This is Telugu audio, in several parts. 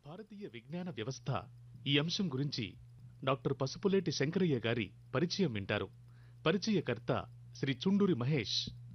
భారతీయ విజ్ఞాన వ్యవస్థ ఈ అంశం గురించి డాక్టర్ పసుపులేటి శంకరయ్య గారి పరిచయం వింటారు పరిచయకర్త శ్రీ చుండూరి మహేష్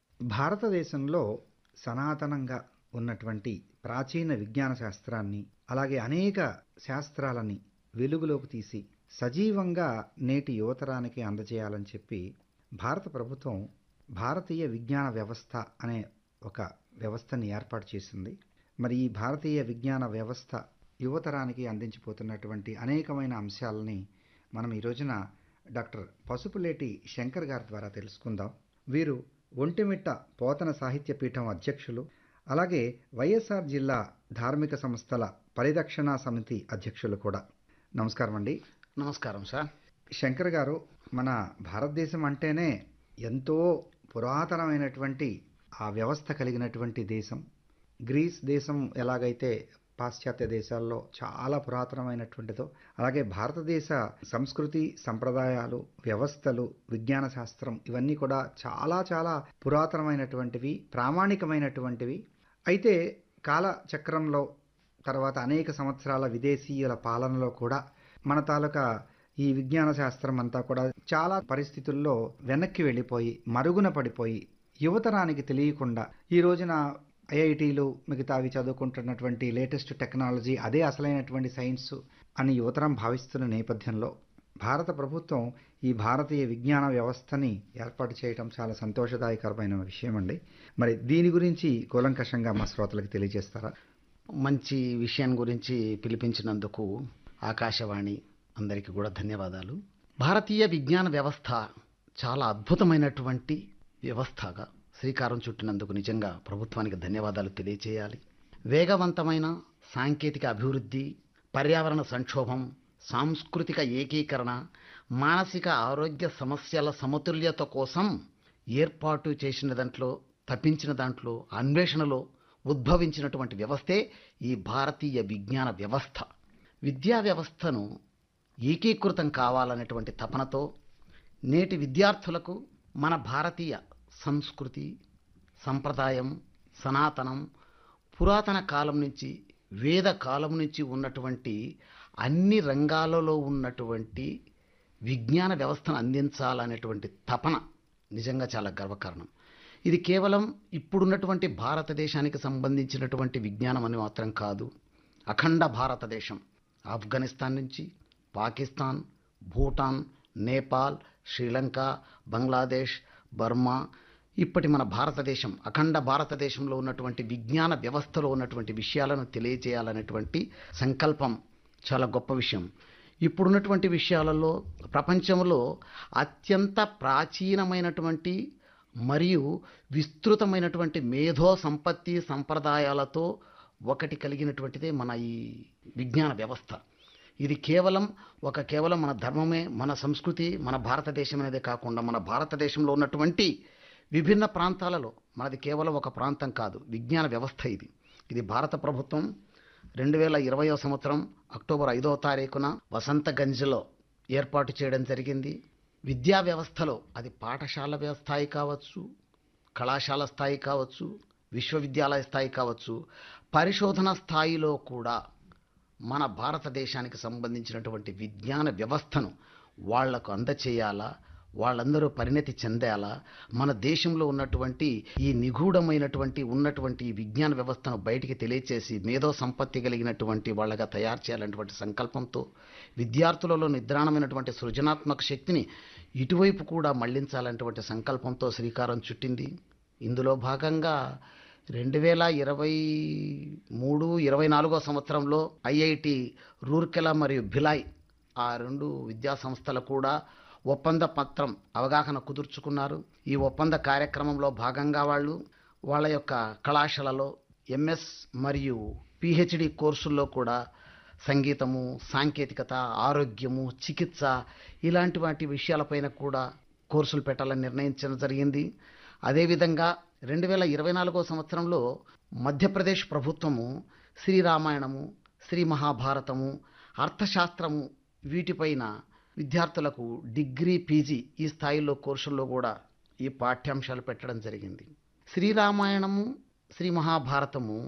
భారతదేశంలో సనాతనంగా ఉన్నటువంటి ప్రాచీన విజ్ఞాన శాస్త్రాన్ని అలాగే అనేక శాస్త్రాలని వెలుగులోకి తీసి సజీవంగా నేటి యువతరానికి అందజేయాలని చెప్పి భారత ప్రభుత్వం భారతీయ విజ్ఞాన వ్యవస్థ అనే ఒక వ్యవస్థని ఏర్పాటు చేసింది మరి ఈ భారతీయ విజ్ఞాన వ్యవస్థ యువతరానికి అందించిపోతున్నటువంటి అనేకమైన అంశాలని మనం ఈ రోజున డాక్టర్ పసుపులేటి శంకర్ గారి ద్వారా తెలుసుకుందాం వీరు ఒంటిమిట్ట పోతన సాహిత్య పీఠం అధ్యక్షులు అలాగే వైఎస్ఆర్ జిల్లా ధార్మిక సంస్థల పరిరక్షణ సమితి అధ్యక్షులు కూడా నమస్కారం అండి నమస్కారం సార్ శంకర్ గారు మన భారతదేశం అంటేనే ఎంతో పురాతనమైనటువంటి ఆ వ్యవస్థ కలిగినటువంటి దేశం గ్రీస్ దేశం ఎలాగైతే పాశ్చాత్య దేశాల్లో చాలా పురాతనమైనటువంటిదో అలాగే భారతదేశ సంస్కృతి సంప్రదాయాలు వ్యవస్థలు విజ్ఞాన శాస్త్రం ఇవన్నీ కూడా చాలా చాలా పురాతనమైనటువంటివి ప్రామాణికమైనటువంటివి అయితే కాలచక్రంలో తర్వాత అనేక సంవత్సరాల విదేశీయుల పాలనలో కూడా మన తాలూకా ఈ విజ్ఞాన శాస్త్రం అంతా కూడా చాలా పరిస్థితుల్లో వెనక్కి వెళ్ళిపోయి మరుగున పడిపోయి యువతరానికి తెలియకుండా ఈ రోజున ఐఐటీలు మిగతావి చదువుకుంటున్నటువంటి లేటెస్ట్ టెక్నాలజీ అదే అసలైనటువంటి సైన్స్ అని యువతరం భావిస్తున్న నేపథ్యంలో భారత ప్రభుత్వం ఈ భారతీయ విజ్ఞాన వ్యవస్థని ఏర్పాటు చేయడం చాలా సంతోషదాయకరమైన విషయం అండి మరి దీని గురించి కూలంకషంగా మా శ్రోతలకు తెలియజేస్తారా మంచి విషయం గురించి పిలిపించినందుకు ఆకాశవాణి అందరికీ కూడా ధన్యవాదాలు భారతీయ విజ్ఞాన వ్యవస్థ చాలా అద్భుతమైనటువంటి వ్యవస్థగా శ్రీకారం చుట్టినందుకు నిజంగా ప్రభుత్వానికి ధన్యవాదాలు తెలియచేయాలి వేగవంతమైన సాంకేతిక అభివృద్ధి పర్యావరణ సంక్షోభం సాంస్కృతిక ఏకీకరణ మానసిక ఆరోగ్య సమస్యల సమతుల్యత కోసం ఏర్పాటు చేసిన దాంట్లో తప్పించిన దాంట్లో అన్వేషణలో ఉద్భవించినటువంటి వ్యవస్థే ఈ భారతీయ విజ్ఞాన వ్యవస్థ విద్యా వ్యవస్థను ఏకీకృతం కావాలనేటువంటి తపనతో నేటి విద్యార్థులకు మన భారతీయ సంస్కృతి సంప్రదాయం సనాతనం పురాతన కాలం నుంచి వేద కాలం నుంచి ఉన్నటువంటి అన్ని రంగాలలో ఉన్నటువంటి విజ్ఞాన వ్యవస్థను అందించాలనేటువంటి తపన నిజంగా చాలా గర్వకారణం ఇది కేవలం ఇప్పుడున్నటువంటి భారతదేశానికి సంబంధించినటువంటి విజ్ఞానం అని మాత్రం కాదు అఖండ భారతదేశం ఆఫ్ఘనిస్తాన్ నుంచి పాకిస్తాన్ భూటాన్ నేపాల్ శ్రీలంక బంగ్లాదేశ్ బర్మా ఇప్పటి మన భారతదేశం అఖండ భారతదేశంలో ఉన్నటువంటి విజ్ఞాన వ్యవస్థలో ఉన్నటువంటి విషయాలను తెలియజేయాలనేటువంటి సంకల్పం చాలా గొప్ప విషయం ఇప్పుడున్నటువంటి విషయాలలో ప్రపంచంలో అత్యంత ప్రాచీనమైనటువంటి మరియు విస్తృతమైనటువంటి మేధో సంపత్తి సంప్రదాయాలతో ఒకటి కలిగినటువంటిదే మన ఈ విజ్ఞాన వ్యవస్థ ఇది కేవలం ఒక కేవలం మన ధర్మమే మన సంస్కృతి మన భారతదేశం అనేదే కాకుండా మన భారతదేశంలో ఉన్నటువంటి విభిన్న ప్రాంతాలలో మనది కేవలం ఒక ప్రాంతం కాదు విజ్ఞాన వ్యవస్థ ఇది ఇది భారత ప్రభుత్వం రెండు వేల ఇరవయో సంవత్సరం అక్టోబర్ ఐదో తారీఖున వసంతగంజ్లో ఏర్పాటు చేయడం జరిగింది విద్యా వ్యవస్థలో అది పాఠశాల స్థాయి కావచ్చు కళాశాల స్థాయి కావచ్చు విశ్వవిద్యాలయ స్థాయి కావచ్చు పరిశోధన స్థాయిలో కూడా మన భారతదేశానికి సంబంధించినటువంటి విజ్ఞాన వ్యవస్థను వాళ్లకు అందచేయాలా వాళ్ళందరూ పరిణతి చెందేలా మన దేశంలో ఉన్నటువంటి ఈ నిగూఢమైనటువంటి ఉన్నటువంటి ఈ విజ్ఞాన వ్యవస్థను బయటికి తెలియచేసి మేధో సంపత్తి కలిగినటువంటి వాళ్ళగా తయారు చేయాలనేటువంటి సంకల్పంతో విద్యార్థులలో నిద్రాణమైనటువంటి సృజనాత్మక శక్తిని ఇటువైపు కూడా మళ్లించాలనేటువంటి సంకల్పంతో శ్రీకారం చుట్టింది ఇందులో భాగంగా రెండు వేల ఇరవై మూడు ఇరవై నాలుగో సంవత్సరంలో ఐఐటి రూర్కెలా మరియు భిలాయ్ ఆ రెండు విద్యా సంస్థలు కూడా ఒప్పంద పత్రం అవగాహన కుదుర్చుకున్నారు ఈ ఒప్పంద కార్యక్రమంలో భాగంగా వాళ్ళు వాళ్ళ యొక్క కళాశాలలో ఎంఎస్ మరియు పిహెచ్డి కోర్సుల్లో కూడా సంగీతము సాంకేతికత ఆరోగ్యము చికిత్స ఇలాంటి వాటి విషయాలపైన కూడా కోర్సులు పెట్టాలని నిర్ణయించడం జరిగింది అదేవిధంగా రెండు వేల ఇరవై నాలుగో సంవత్సరంలో మధ్యప్రదేశ్ ప్రభుత్వము శ్రీరామాయణము శ్రీ మహాభారతము అర్థశాస్త్రము వీటిపైన విద్యార్థులకు డిగ్రీ పీజీ ఈ స్థాయిలో కోర్సుల్లో కూడా ఈ పాఠ్యాంశాలు పెట్టడం జరిగింది శ్రీరామాయణము శ్రీ మహాభారతము